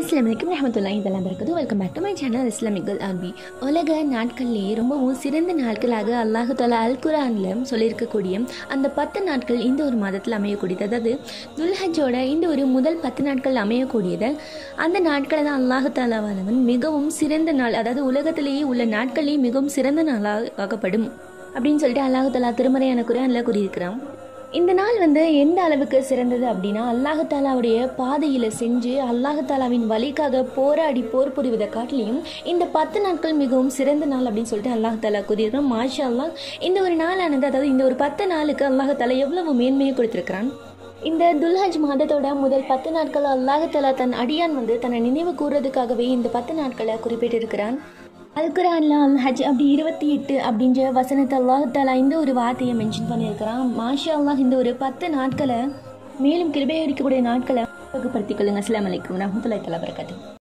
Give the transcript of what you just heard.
அஸ்லாம் வலைக்கம் ரஹமத்துல்லாஹி தலாம் பரக்கது welcome back to my channel இஸ்லாமிக்கல் ஆர்பி உலக நாட்கள்லேயே ரொம்பவும் சிறந்த நாட்களாக அல்லாஹு தாலா அல் குரானில் சொல்லியிருக்கக்கூடிய அந்த பத்து நாட்கள் இந்த ஒரு மாதத்தில் அமையக்கூடியது அதாவது துல்ஹஜோட இந்த ஒரு முதல் பத்து நாட்கள் அமையக்கூடியது அந்த நாட்களை தான் அல்லாஹு தாலாவானவன் மிகவும் சிறந்த நாள் அதாவது உலகத்திலேயே உள்ள நாட்களே மிகவும் சிறந்த நாளாக ஆக்கப்படும் அப்படின்னு சொல்லிட்டு அல்லாஹு தாலா திருமறையான குரானில் கூறியிருக்கிறான் இந்த நாள் வந்து எந்த அளவுக்கு சிறந்தது அப்படின்னா அல்லாஹு தாலாவுடைய பாதையில் செஞ்சு அல்லாஹு தாலாவின் வழிக்காக போராடி போர் புரிவதை காட்டிலையும் இந்த பத்து நாட்கள் மிகவும் சிறந்த நாள் அப்படின்னு சொல்லிட்டு அல்லாஹு தாலா கூறியிருக்கிறோம் மாஷா அல்லாஹ் இந்த ஒரு நாளானது அதாவது இந்த ஒரு பத்து நாளுக்கு அல்லாஹு தாலா எவ்வளவு மேன்மையை கொடுத்திருக்கிறான் இந்த துல்ஹஜ் மாதத்தோட முதல் பத்து நாட்கள் அல்லாஹு தாலா தன் அடியான் வந்து தன்னை நினைவு கூறுறதுக்காகவே இந்த பத்து நாட்களை குறிப்பிட்டிருக்கிறான் அல்குரான்ல அல் ஹஜ் அப்படி இருபத்தி எட்டு அப்படின்ற வசனத்தை அல்லாஹ் தாலா இந்த ஒரு வார்த்தையை மென்ஷன் பண்ணியிருக்கிறான் மாஷா அல்லாஹ் இந்த ஒரு பத்து நாட்களை மேலும் கிருபை அடிக்கக்கூடிய நாட்களை வகுப்படுத்திக் கொள்ளுங்க அஸ்லாம் வலைக்கம் ரஹமத்துல்லாஹி தலா வரகாத்து